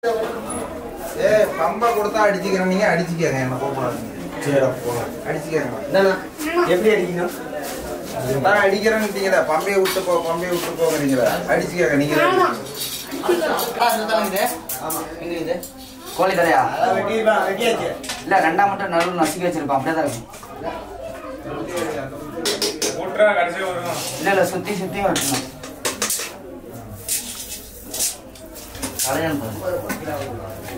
ஏ பம்பை கொடுத்தா அடிச்சுக்கிறேன் நீங்க அடிச்சுக்கங்க என்ன போகக்கூடாதுங்க சரி போ அடிச்சுக்கங்க என்னண்ணா எப்படி அடிக்கணும் நான் அடிக்கிறேன்ட்டீங்களா பம்பையை விட்டு போ பம்பையை விட்டு போகிறீங்களா அடிச்சுக்கங்க நீங்க கோழி தலையா அதான் வெட்டியிருப்பான் வெட்டியாச்சு இல்ல ரெண்டா மட்டும் நடுவில் நசுக்கி வச்சிருப்பான் அப்படியே தான் இருக்கும் போட்டுறா கடைசியில் வரும் இல்ல இல்ல சுத்தி சுத்தி வெட்டணும் கலையான் பாரு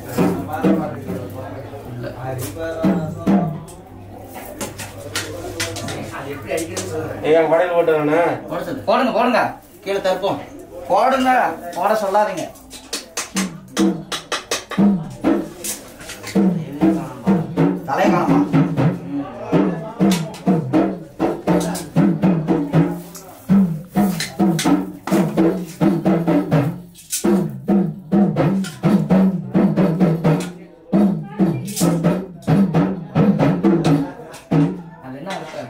எங்க படையில் போட்டுறானே போட சொல்லு. போடுங்க போடுங்க கீழே தற்போம் போடுங்க போட சொல்லாதீங்க தலையை காணமா அது என்ன இருக்கு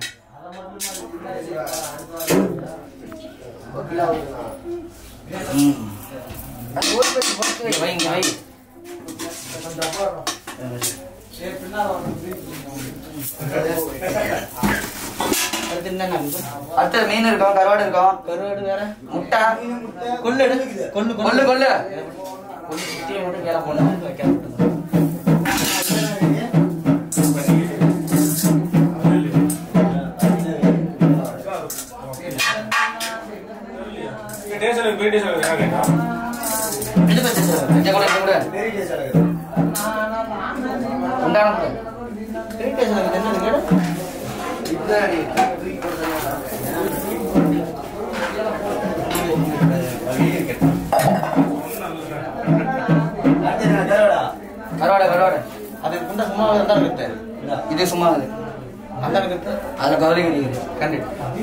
ம். இங்க வை, இங்க வை. அடுத்து என்னென்ன இருக்கு? அடுத்தது மீன் இருக்கும் கருவாடு இருக்கும் கருவாடு வேற முட்டை கொள்ளு எடு. கொள்ளு கொள்ளு கொள்ளு கொள்ளு சுத்தியை மட்டும் கீழே போடணும் வைக்க டேஷனுக்கு போயிட்டு சொல்லுங்க கேட்டா இது பச்சை சார் இங்க கூட இங்க கூட பெரிய டேஸ்ட் இருக்குது உண்டான கூட அடுத்து என்ன கருவாடா கருவாடு கருவாடு அது குண்டா சும்மா தான் இருக்கு இது சும்மா அது அந்த இருக்கு அதுல கவலை கிடைக்குது கண்டிப்பா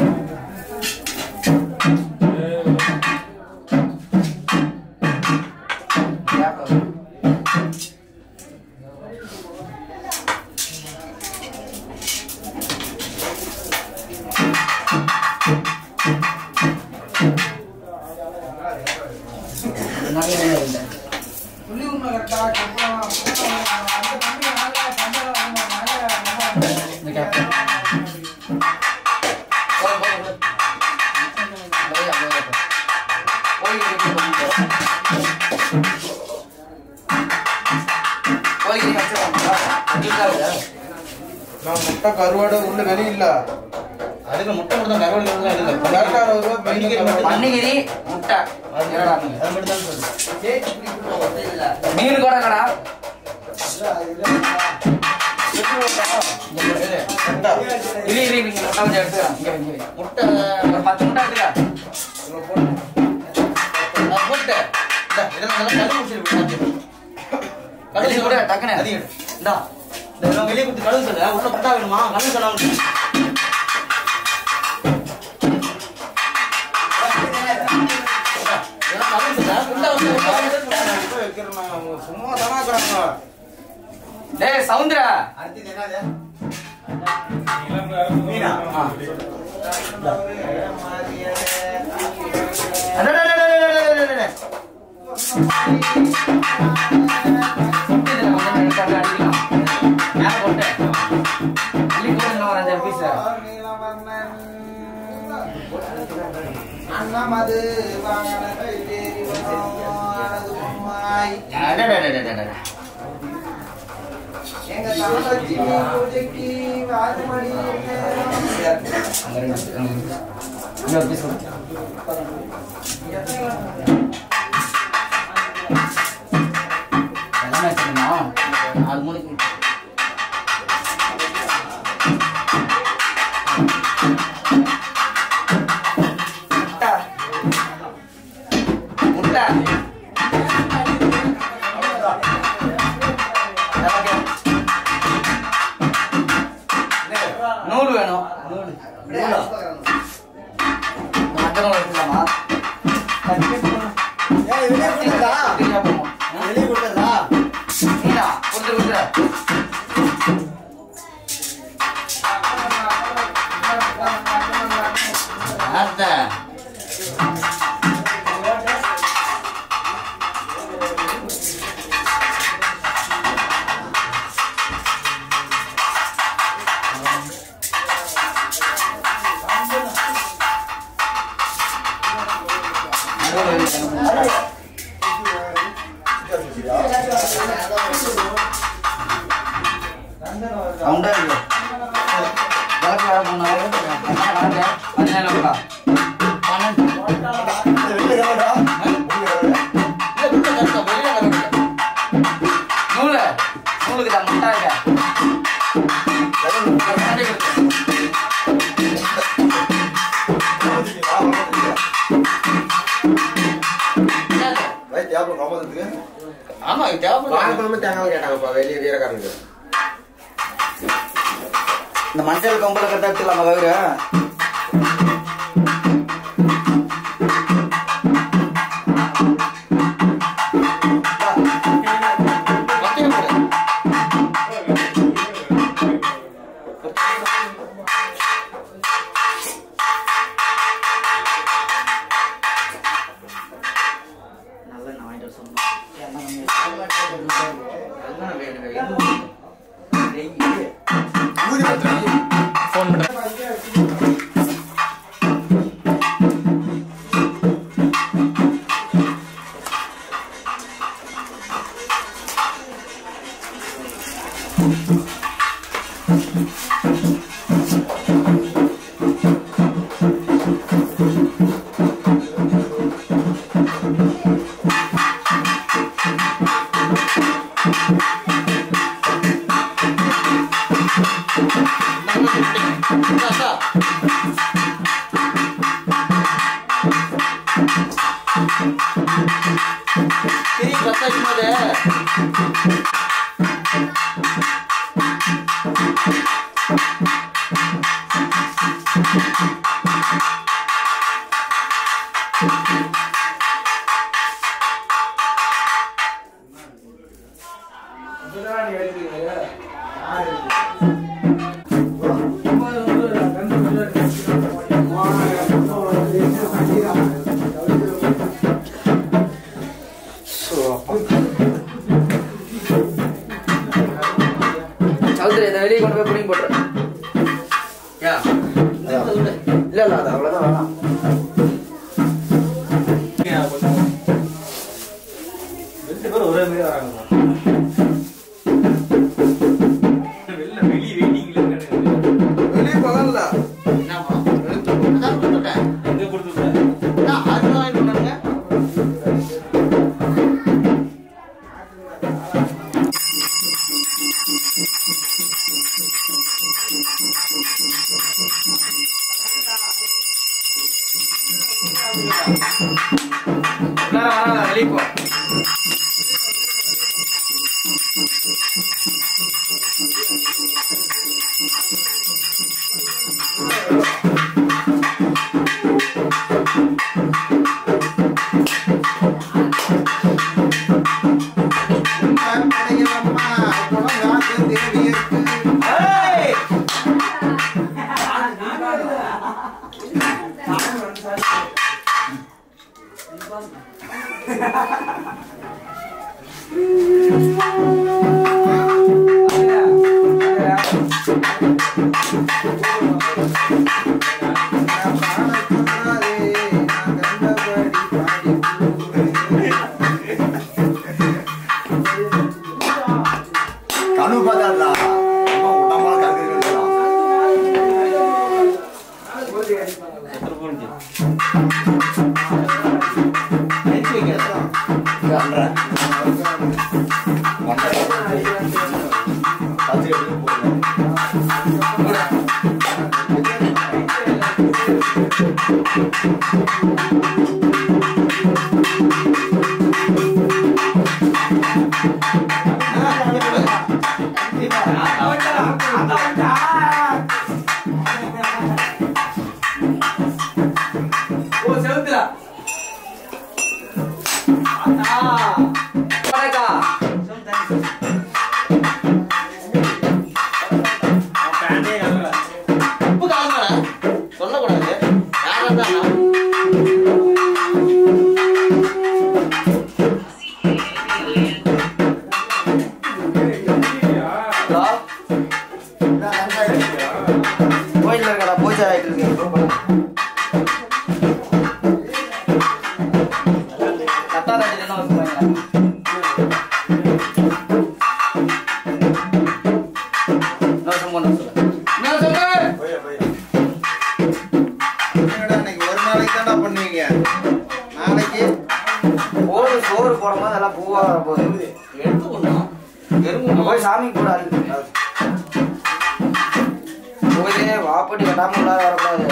இந்த கேப்டன் போதும், போதும், போதும். அப்படியே, அப்படியே இருக்கும். கோழி இருக்கு, கோழி இருக்கு, வச்சிருக்காங்களா? வீட்டுல இருக்கா? நான் முட்டை கருவாடு உள்ள வெளி இல்ல அதுக்கு முட்டை மட்டும் தான் கருவாடு எல்லாம் இல்லை கரெக்டா அறுபது ரூபா பன்னிக்கறி மட்டும் தான். பன்னிக்கிரி முட்டை என்னடா நீங்க? அது மட்டும் தான் சொல்றேன் மீன் கூட கடா இரு இரு நீங்க முட்டை கொஞ்சம் எடுத்துக்கலாம் இங்க வை, இங்க வை. முட்டை ஒரு பத்து முட்டை எடுத்துக்க நான் போட்டேன் இந்தா, இதெல்லாம் நல்லா கழுவி வச்சிருக்கேன். வெளியே கூட டக்குனு அது எடு. இந்தா, இந்த இதெல்லாம் வெளியே கொடுத்து கழுவு சொல்லு. உள்ள முட்டை வேணுமா? கழுவு சொல்லாம. இதெல்லாம் கழுவு சொல்லு. முட்டை வந்து உள்ள சும்மா தானா இருக்கிறாங்க டேய் சவுந்தரா அடுத்தது என்னது மீனா அடடடடடடடடடடட. இதுல கொஞ்சம் எடுத்தாங்க, அடிக்கலாம். மேல போட்டு. அள்ளி போடு இன்னும் ஒரு அஞ்சாறு piece. அண்ணமது வாகனத்தை ஏறி வந்தோம் உம்மாய். அடடடடடடட. எங்க தனலட்சுமி பூஜைக்கு வாதுமடி அங்க ரெண்டு, அங்க இருக்கு. இங்க ஒரு piece கொடு. எல்லாமே வச்சிருந்தோம். நாலு மூளைக்கு முட்டை முட்டை நமக்கு நூல் வேணும் மஞ்சள் எடுத்துக்கலாமா ஏய், வெளியே கொடுத்ததா? வெளியே கொடுத்ததா? நீடா கொடுத்துரு கொடுத்துரு அத்தை. சவுண்டா இருக்கு விளக்கு வேலை பண்ணாலும் வாங்க பதினேழு ரூபா பன்னெண்டு வெளில கவடா இல்ல, உள்ள கருத்தா, வெளியில கருத்தா. நூலு நூலுக்கு தான் முட்டாங்க ரைட் யாரும் காமத்துக்கு ஆமா இது தேவைப்படுது வாழைப்பழமும் தேங்காய் கேட்டாங்கப்பா வெளியே வீரக்காரனுக்கு இந்த மஞ்சள் கம்பளை கட்ட எடுத்துக்கலாமா கவிர நல்ல நான் வாங்கிட்டு வர சொன்னேன் எல்லாம் வேணும் வேணும் ஃபோன் பண்ணுறேன் சௌத்ரி இதை வெளியே கொண்டு போய் புடிங்க போட்டுரு யா இல்ல இல்ல அது அவ்வளவுதான் வேணாம் ரெண்டு பேரும் ஒரே மாதிரி வராங்க வெளில வெளியே வெயிட்டிங்ல வெளியே பகல்ல என்னப்பா அதான் கொடுத்துட்டேன் எங்க கொடுத்துருக்க நான் ஆறு ரூபா வாங்கிட்டு வந்தானுங்க எல்லாரும் வராங்க வெளியே போ படையலம்மா குணம் காத்து தேவியருக்கு நான் பாட சொன்னாரே, நான் கண்டபடி பாடிக்குவேன். கனவு பார்த்தாடா அம்மா உடம்பா கருதுறா பத்து எடுத்து போடுறேன் ஓ செவுத்துல வணக்கா பேண்டே கலல உப்பு காலமாடா சொல்லக்கூடாது யாரா தான் எடுத்து கொண்டோம் எறும்பு போய் சாமி கூட போய் வாப்பட்டி கட்டாம உள்ளார வரக்கூடாது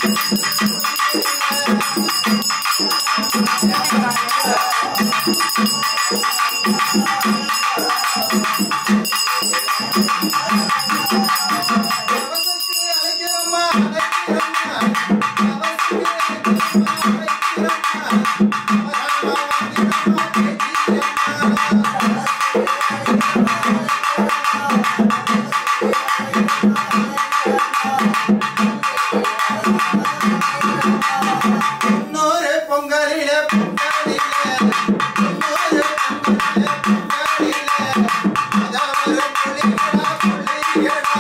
ஆ இன்னொரு பொங்கலில பொங்கலில இன்னொரு பொங்கலில பொங்கலில அதாவது புள்ளிகளா புள்ளிகளா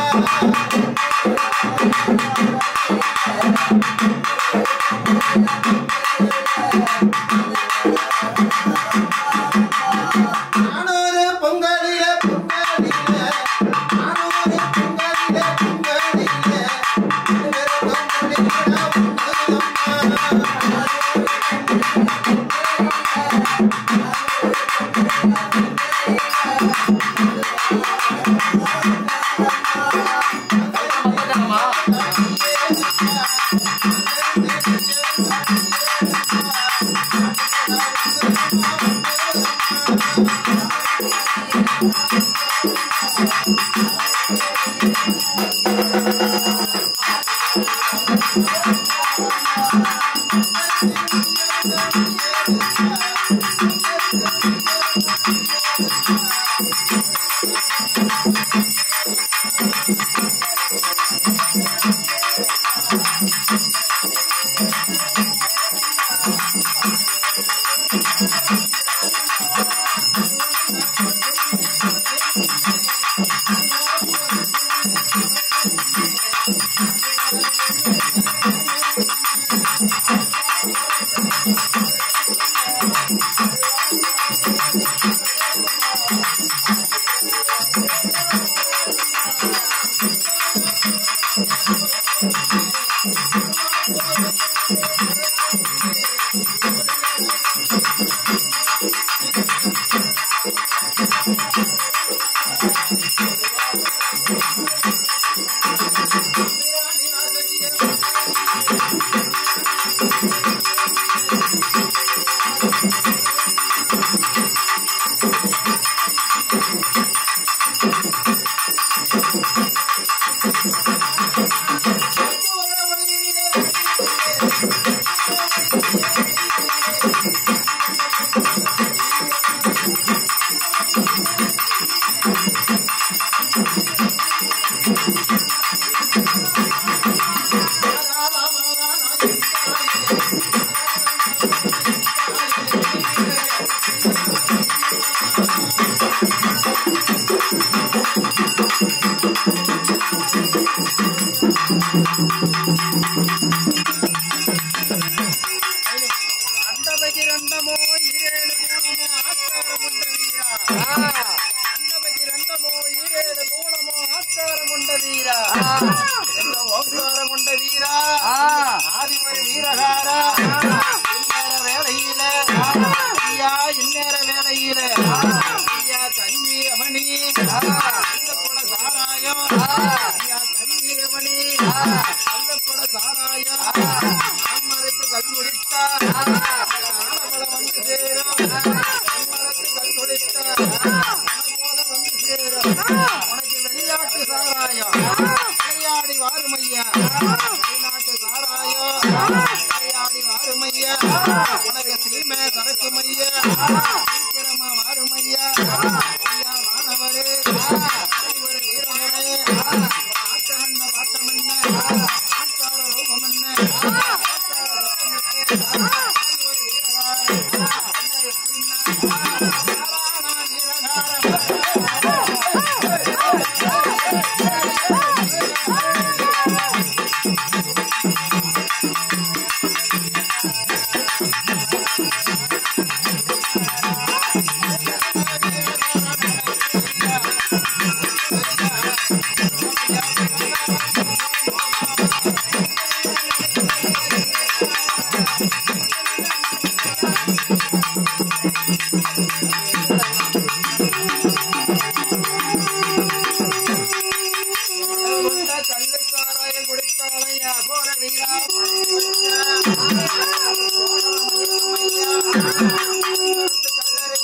நானூறு பொங்கலில பொங்கலில நானூறு பொங்கலில பொங்கலில இருவருக்கும் புள்ளிகளா பொங்கலம்மா அண்டபகிரண்டமோ ஈரேழு மூணமோ ஆச்சாரமுண்ட வீரா அண்டபகிரண்டமோ ஈரேழு மூணமோ ஆச்சாரமுண்ட வீரா என்ற ஓங்காரமுண்ட வீரா ஆதிமரி வீரகாரா இந்நேர வேளையில ஐயா இந்நேர வேளையில ஐயா தண்ணீரமணி அல்லப்பட சாராயம் ஐயா தண்ணீரமணி அல்லப்பட சாராயம் அம்மருக்கு கல் குடித்தா ஆனபலம் வந்து சேரும் அம்மருக்கு கல் குடித்தா ஆனபலம் வந்து சேரும் உனக்கு வெளிநாட்டு சாராயம் விளையாடி வாருமையா வெளிநாட்டு சாராயம் விளையாடி வாருமையா உனக்கு சீமை சரக்குமையா சீக்கிரமா வாருமையா ஐயா வானவரே ஒரு வீரமுறை ஆட்டமன்ன பாட்டமன்ன ஆச்சார ரூபமன்ன ஆச்சார ரத்தமிட்டு ஒரு வீரகார ஐயா எப்படின்னா சாரானா வீரகாரம் கல்லுக்காராயம் குடித்தாலையா போற வீரா கல்லறைக்கு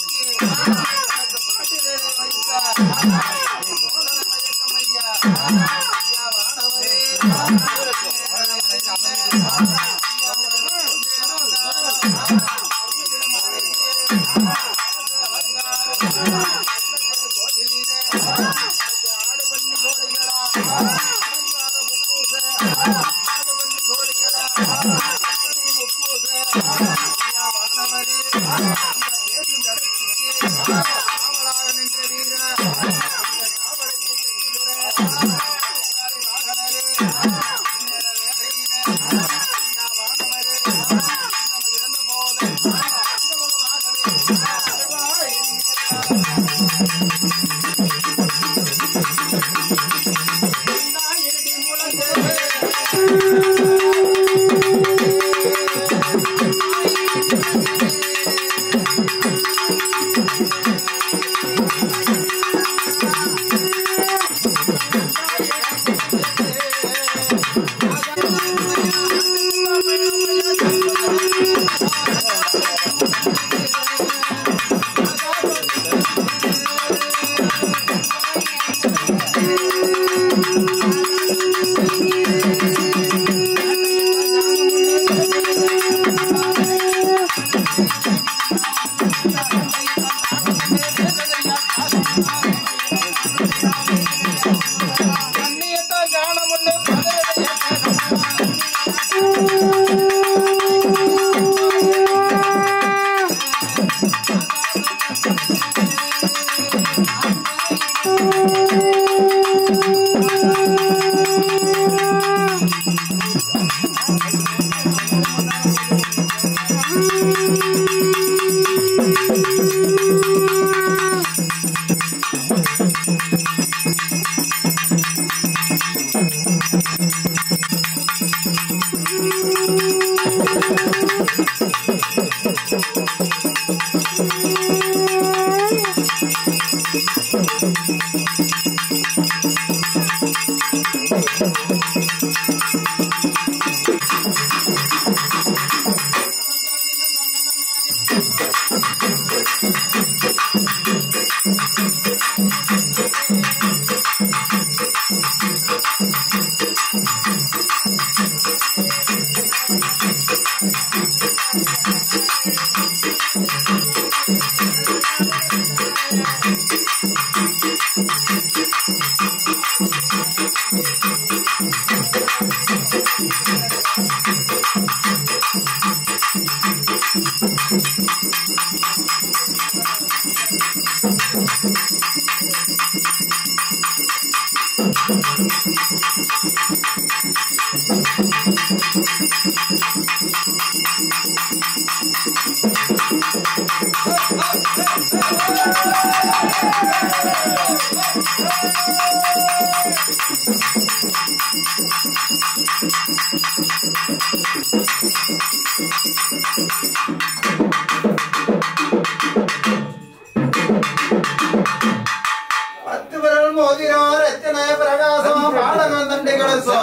பத்து விரல் மோதினார் எத்தனை பிரகாசம் பாடகம் தண்டை கலசோ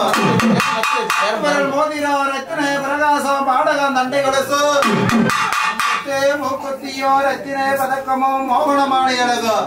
விரல் மோதினார் எத்தனை பிரகாசம் பாடகம் தண்டை கலசோ மூக்குத்தியோர் எத்தனை பதக்கமும் மோகனமான அழகம்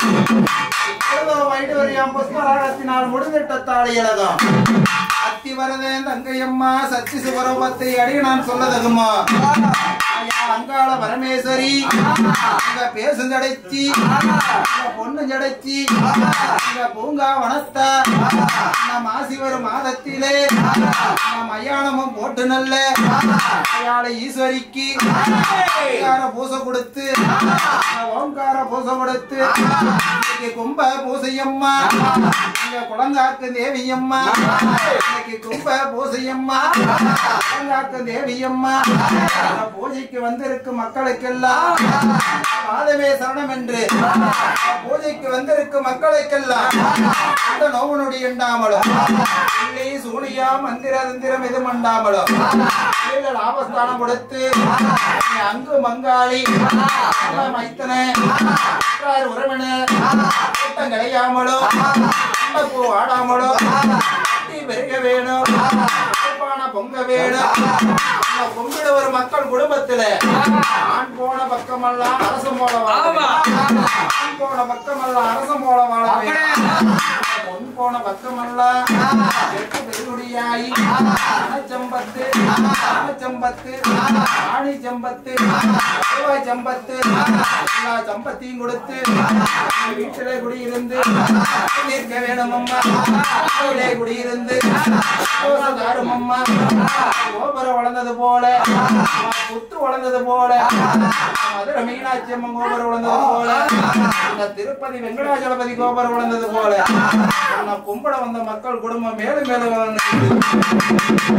வைடூரியம் புஷ்பராகத்தினால் முடிந்திட்ட தாளி அழகம் அத்தி வரதேன் தங்கையம்மா சத்தி சுபரூபத்தை அடி நான் சொல்லதகுமா ஐயா, அங்காள பரமேஸ்வரி அங்க பேசுஞ்சடைச்சி அங்க பொண்ணு ஜடைச்சி அங்க பூங்கா வனத்த நம் ஆசி வரும் மாதத்திலே நம் மயானமும் போட்டு நல்ல அயாளை ஈஸ்வரிக்கு ஓங்கார பூசை கொடுத்து ஓங்கார பூசை கொடுத்து இன்னைக்கு கும்ப பூசையம்மா இங்க குளங்காக்கு தேவியம்மா இன்னைக்கு கும்ப பூசையம்மா குளங்காக்கு தேவியம்மா இந்த பூஜைக்கு வந்திருக்கும் மக்களுக்கெல்லாம் பாதமே சரணம் என்று பூஜைக்கு வந்திருக்கும் மக்களுக்கெல்லாம் அந்த நோவனுடைய உண்டாமலும் இல்லை சூனியா மந்திர தந்திரம் எது மண்டாமலும் இல்லை லாபஸ்தானம் கொடுத்து நீ அங்கு மங்காளி நல்ல மைத்தனை உற்றார் உறவினர் கூட்டம் கிடையாமலும் பூ ஆடாமலும் கட்டி பெருக வேணும் சிறப்பான பொங்க வேணும் நம்ம கும்பிட ஒரு மக்கள் குடும்பத்துல ஆண் போன பக்கமெல்லாம் அரசம் போல வாழ வேணும். ஆண் போன பக்கமெல்லாம் அரசம் போல வாழ வேணும். பொன் போன பக்கமெல்லாம் எட்டு பெருகுடியாயி அனச்சம்பத்து அனச்சம்பத்து ஆணி சம்பத்து செவ்வாய் சம்பத்து எல்லா சம்பத்தையும் கொடுத்து நம்ம வீட்டிலே குடியிருந்து நிற்க வேணும் அம்மா வீட்டிலே குடியிருந்து சந்தோஷதாரும் அம்மா கோபுரம் வளர்ந்தது போல புத்து வளர்ந்தது போல மதுரை மீனாட்சி அம்மன் கோபுரம் வளர்ந்தது போல இந்த திருப்பதி வெங்கடாச்சலபதி கோபுரம் வளர்ந்தது போல உன்னை கும்பிட வந்த மக்கள் குடும்பம் மேலும் மேலும் வளர்ந்தது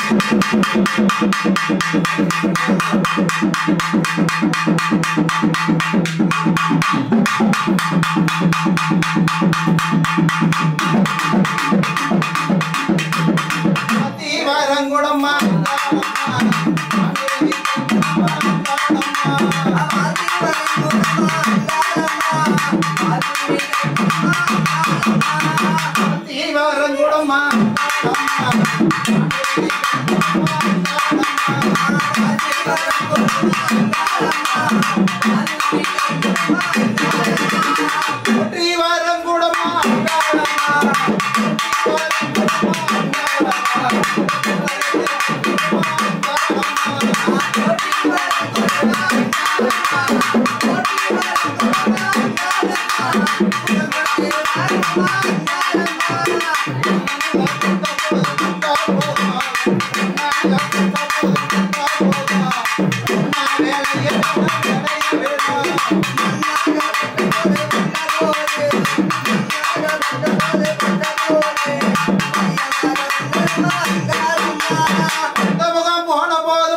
தீவரங்குடம்மா தீவரங்குடம்மா தீவரங்குடம்மா முகம் போன போது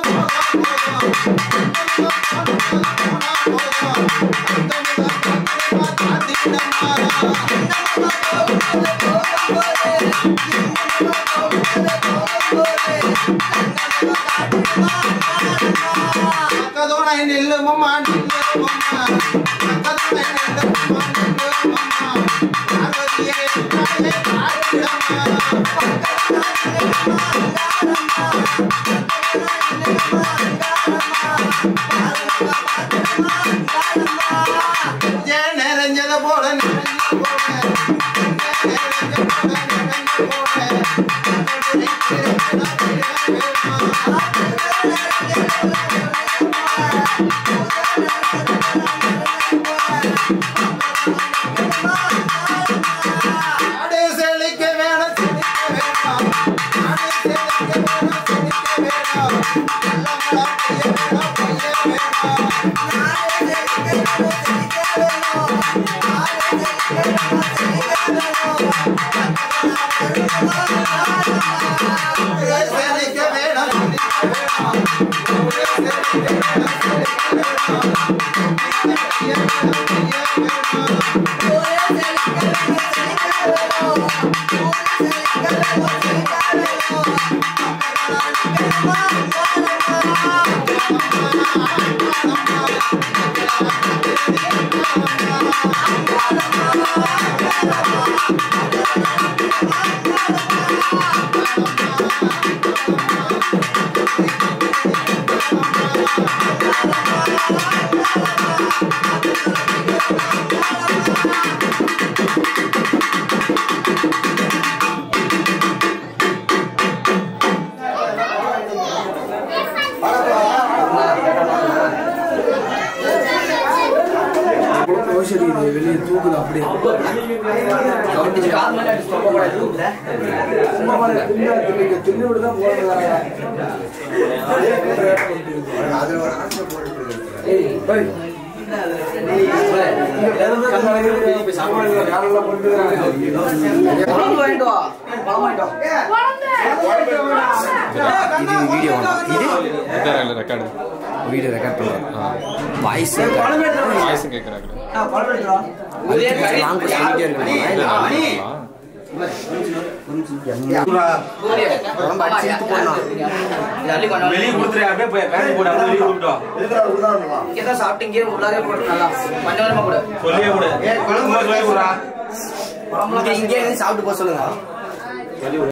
அக்கதோட நில்லு மம்மா நில்லு மம்மா அக்கதோட நில்லு மம்மா நில்லு மம்மா அகதியே காலே காலிடம்மா ஜெய நிறைஞ்சத போல நிறைஞ்சு போல நிறைஞ்ச போல நிறைஞ்சு போல நாடு செழிக்க வேணும் செழிக்க வேணும் நாடு செழிக்க வேணும் செழிக்க வேணும் நல்ல மழை பெய்ய வேணும் பெய்ய வேணும் செழிக்க வேணும் செழிக்க வேணும் செழிக்க வேணும் செழிக்க வேணும் பெய்ய வேணும் பெய்ய வேணும் கால் மேல அடிச்சு தொங்க கூடாது தூக்குல. அதுல ஒரு ஆசை போட்டு குழம்பு வாங்கிட்டு வா. குழம்பு வாங்கிட்டு வா. வீடியோ இது ரெக்கார்டு வீடியோ ரெக்கார்ட் பண்ணுறோம் வாய்ஸ் குழம்பு எடுத்துட்டு வா. வாய்ஸும் கேட்குறாங்க ஆ, குழம்பு எடுத்துட்டு வா. இதே கறி. லாங் சொல்லிட்டே இருக்கணுமா இல்லை பூரி எடுக்க. குழம்பு அடிச்சு இழுத்து போடணும். இது அள்ளி கொண்டு வா. வெளியே கொடுத்துரு அப்படியே போய் பேண்ட் போட்டு அப்படியே வெளியே கூப்பிட்டோம் இங்கே தான் சாப்பிட்டு இங்கேயே உள்ளாரே போட்டு நல்லா கொஞ்சம் கொஞ்சமா கொடு சொல்லியே கொடு குழம்பு சொல்லி கொடுறா குழம்புலாம் இங்கே இங்கே இருந்து சாப்பிட்டு போக சொல்லுங்க